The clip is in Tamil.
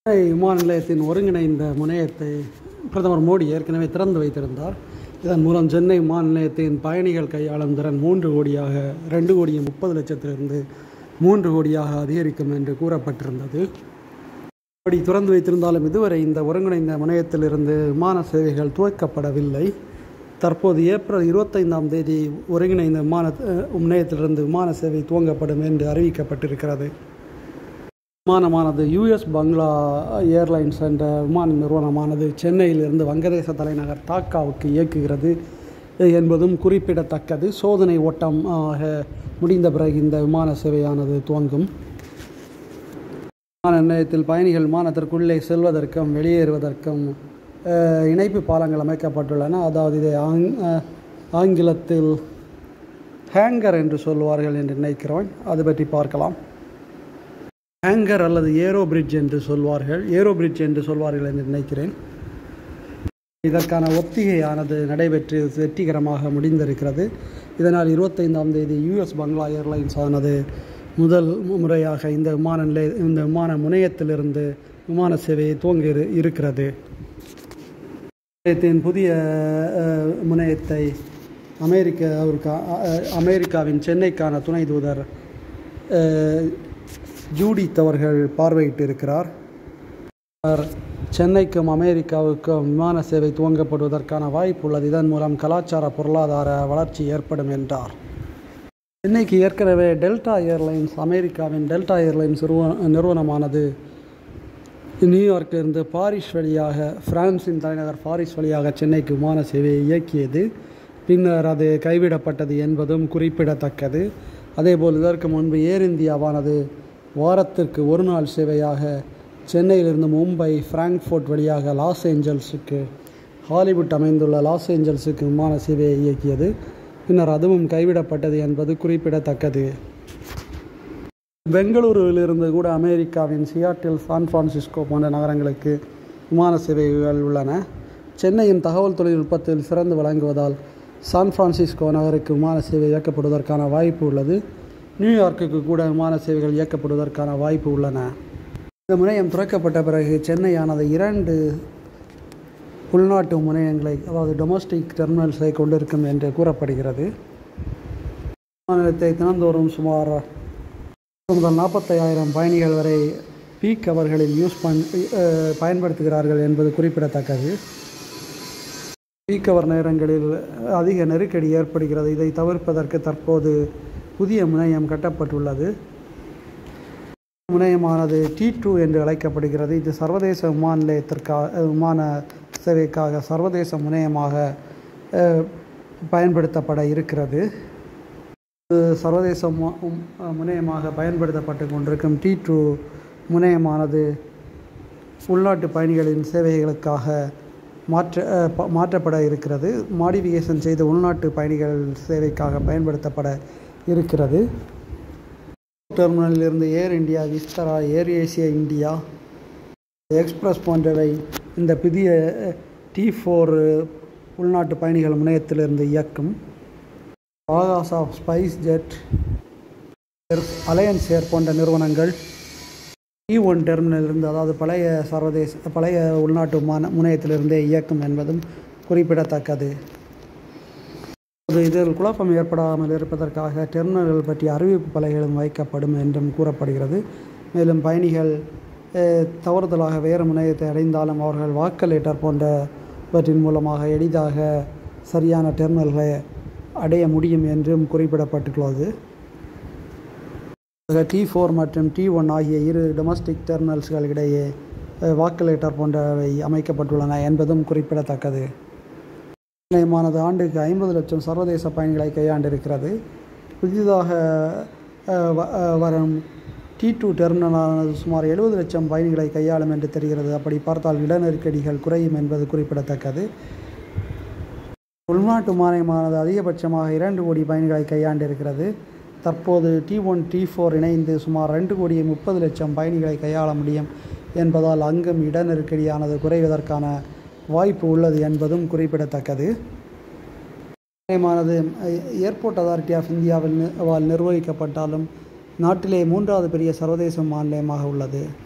விமான நிலையத்தின் ஒருங்கிணைந்த முனையத்தை பிரதமர் மோடி ஏற்கனவே திறந்து வைத்திருந்தார் இதன் மூலம் சென்னை விமான நிலையத்தின் பயணிகள் கையாளும் திறன் மூன்று கோடியாக ரெண்டு கோடியே முப்பது லட்சத்திலிருந்து மூன்று கோடியாக அதிகரிக்கும் என்று கூறப்பட்டிருந்தது அப்படி திறந்து வைத்திருந்தாலும் இதுவரை இந்த ஒருங்கிணைந்த முனையத்திலிருந்து விமான சேவைகள் துவக்கப்படவில்லை தற்போது ஏப்ரல் இருபத்தைந்தாம் தேதி ஒருங்கிணைந்த விமான அஹ், முனையத்திலிருந்து விமான சேவை துவங்கப்படும் என்று அறிவிக்கப்பட்டிருக்கிறது விமானமானது யுஎஸ் பங்களா ஏர்லைன்ஸ் என்ற விமான நிறுவனமானது சென்னையிலிருந்து வங்கதேச தலைநகர் டாக்காவுக்கு இயக்குகிறது என்பதும் குறிப்பிடத்தக்கது சோதனை ஓட்டம் ஆக முடிந்த பிறகு இந்த விமான சேவையானது துவங்கும் விமான நிலையத்தில் பயணிகள் விமானத்திற்குள்ளே செல்வதற்கும் வெளியேறுவதற்கும் அஹ், இணைப்பு பாலங்கள் அமைக்கப்பட்டுள்ளன அதாவது இதை ஆங் அஹ், ஆங்கிலத்தில் ஹேங்கர் என்று சொல்வார்கள் என்று நினைக்கிறோம் அது பற்றி பார்க்கலாம் ஹேங்கர் அல்லது ஏரோ பிரிட்ஜ் என்று சொல்வார்கள் ஏரோ பிரிட்ஜ் என்று சொல்வார்கள் என்று நினைக்கிறேன் இதற்கான ஒத்திகையானது நடைபெற்று வெற்றிகரமாக முடிந்திருக்கிறது இதனால் இருபத்தைந்தாம் தேதி யுஎஸ் பங்களா ஏர்லைன்ஸ் ஆனது முதல் முறையாக இந்த விமான நிலைய இந்த விமான முனையத்திலிருந்து விமான சேவையை துவங்க இரு- இருக்கிறது நிலையத்தின் புதிய அஹ், முனையத்தை அமெரிக்காவிற்கு அஹ், அமெரிக்காவின் சென்னைக்கான துணை தூதர் அஹ், ஜூடித் அவர்கள் பார்வையிட்டு இருக்கிறார் அவர் சென்னைக்கும் அமெரிக்காவுக்கும் விமான சேவை துவங்கப்படுவதற்கான வாய்ப்பு உள்ளது இதன் மூலம் கலாச்சார பொருளாதார வளர்ச்சி ஏற்படும் என்றார் சென்னைக்கு ஏற்கனவே டெல்டா ஏர்லைன்ஸ் அமெரிக்காவின் டெல்டா ஏர்லைன்ஸ் நிறுவன நிறுவனமானது நியூயார்க்கிலிருந்து பாரிஸ் வழியாக பிரான்சின் தலைநகர் பாரிஸ் வழியாக சென்னைக்கு விமான சேவையை இயக்கியது பின்னர் அது கைவிடப்பட்டது என்பதும் குறிப்பிடத்தக்கது அதேபோல் இதற்கு முன்பு ஏர் இந்தியாவானது வாரத்திற்கு ஒரு நாள் சேவையாக சென்னையிலிருந்து மும்பை ஃப்ராங்க்ஃபோர்ட் வழியாக லாஸ் ஏஞ்சல்ஸுக்கு ஹாலிவுட் அமைந்துள்ள லாஸ் ஏஞ்சல்ஸுக்கு விமான சேவையை இயக்கியது பின்னர் அதுவும் கைவிடப்பட்டது என்பது குறிப்பிடத்தக்கது பெங்களூருவிலிருந்து கூட அமெரிக்காவின் சியாட்டில் சான் பிரான்சிஸ்கோ போன்ற நகரங்களுக்கு விமான சேவைகள் உள்ளன சென்னையின் தகவல் தொழில்நுட்பத்தில் சிறந்து விளங்குவதால் சான் பிரான்சிஸ்கோ நகருக்கு விமான சேவை இயக்கப்படுவதற்கான வாய்ப்பு உள்ளது நியூயார்க்குக்கு கூட விமான சேவைகள் இயக்கப்படுவதற்கான வாய்ப்பு உள்ளன இந்த முனையம் துறக்கப்பட்ட பிறகு சென்னையானது இரண்டு உள்நாட்டு முனையங்களை அதாவது டொமஸ்டிக் டெர்மினல்ஸை கொண்டிருக்கும் என்று கூறப்படுகிறது விமான நிலையத்தை தினந்தோறும் சுமார் முதல் நாற்பத்தையாயிரம் பயணிகள் வரை பீக் அவர்களில் யூஸ் பண் அஹ், பயன்படுத்துகிறார்கள் என்பது குறிப்பிடத்தக்கது பீக் அவர் நேரங்களில் அதிக நெருக்கடி ஏற்படுகிறது இதை தவிர்ப்பதற்கு தற்போது புதிய முனையம் கட்டப்பட்டுள்ளது முனையமானது டி டூ என்று அழைக்கப்படுகிறது இது சர்வதேச விமான நிலையத்திற்காக விமான சேவைக்காக சர்வதேச முனையமாக அஹ், பயன்படுத்தப்பட இருக்கிறது இது சர்வதேச மு- உம், அஹ், முனையமாக பயன்படுத்தப்பட்டு கொண்டிருக்கும் டி டூ முனையமானது உள்நாட்டு பயணிகளின் சேவைகளுக்காக மாற்ற அஹ், ப- மாற்றப்பட இருக்கிறது மாடிஃபிகேஷன் செய்த உள்நாட்டு பயணிகள் சேவைக்காக பயன்படுத்தப்பட இருக்கிறது டெர்மினலில் இருந்து Air India Vistara AirAsia India Express போன்றவை இந்த புதிய டி ஃபோர் உள்நாட்டு பயணிகள் முனையத்திலிருந்து இயக்கும் ஆகாஸ் ஆஃப் ஸ்பைஸ் ஜெட் அலையன்ஸ் ஏர் போன்ற நிறுவனங்கள் டி ஒன் டெர்மினலிருந்து அதாவது பழைய சர்வதேச பழைய உள்நாட்டு விமான முனையத்திலிருந்தே இயக்கும் என்பதும் குறிப்பிடத்தக்கது அது இதில் குழப்பம் ஏற்படாமல் இருப்பதற்காக டெர்மினல்கள் பற்றிய அறிவிப்பு பலகைகளும் வைக்கப்படும் என்றும் கூறப்படுகிறது மேலும் பயணிகள் அஹ், தவறுதலாக வேறு முனையத்தை அடைந்தாலும் அவர்கள் வாக்கலேட்டர் போன்றவற்றின் மூலமாக எளிதாக சரியான டெர்மினல்களை அடைய முடியும் என்றும் குறிப்பிடப்பட்டுள்ளது டி ஃபோர் மற்றும் டி ஒன் ஆகிய இரு டொமஸ்டிக் டெர்மினல்ஸ்கள் இடையே அஹ், வாக்கலேட்டர் போன்றவை அமைக்கப்பட்டுள்ளன என்பதும் குறிப்பிடத்தக்கது நிலையமானது ஆண்டுக்கு ஐம்பது லட்சம் சர்வதேச பயணிகளை கையாண்டிருக்கிறது புதிதாக அஹ், வ- அஹ், வரும் டி டூ டெர்மினலானது சுமார் எழுபது லட்சம் பயணிகளை கையாளும் என்று தெரிகிறது அப்படி பார்த்தால் இட நெருக்கடிகள் குறையும் என்பது குறிப்பிடத்தக்கது உள்நாட்டு மானியமானது அதிகபட்சமாக இரண்டு கோடி பயணிகளை கையாண்டிருக்கிறது தற்போது டி ஒன் டி ஃபோர் இணைந்து சுமார் ரெண்டு கோடியே முப்பது லட்சம் பயணிகளை கையாள முடியும் என்பதால் அங்கும் இட நெருக்கடியானது குறைவதற்கான வாய்ப்பு உள்ளது என்பதும் குறிப்பிடத்தக்கது நிலையமானது ஏர்போர்ட் அதாரிட்டி ஆஃப் இந்தியாவில் நி- வால் நிர்வகிக்கப்பட்டாலும் நாட்டிலே மூன்றாவது பெரிய சர்வதேச விமான நிலையமாக உள்ளது